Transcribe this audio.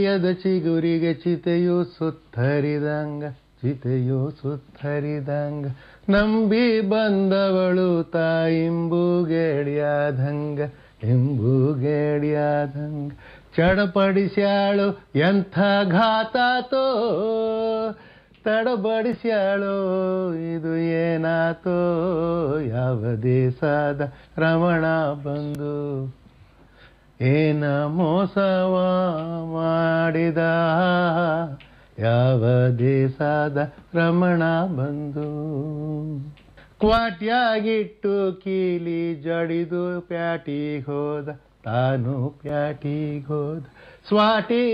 ಯದ ಚಿಗುರಿಗೆ ಚಿತೆಯು ಸುತ್ತರಿದಂಗ ಚಿತೆಯು ಸುತ್ತರಿದಂಗ ನಂಬಿ ಬಂದವಳು ತಾಯಿಂಬುಗೇಡಿಯಾದಂಗ ಎಂಬುಗೇಡಿಯಾದಂಗ ಚಡಪಡಿಸ್ಯಾಳು ಎಂಥ ಘಾತಾತೋ ತಡಬಡಿಸ್ಯಾಳೋ ಇದು ಏನಾತೋ ಯಾವ ದೇಶದ ರಮಣ ಬಂದು ಏನ ಮೋಸವ ಮಾಡಿದ ಯಾವ ದೇಶದ ರಮಣ ಬಂದು ಕ್ವಾಟ್ಯಾಗಿಟ್ಟು ಕೀಲಿ ಜಡಿದು ಪ್ಯಾಟಿಗೆ ಹೋದ ತಾನು ಪ್ಯಾಟಿಗೆ ಹೋದ ಸ್ವಾಟಿ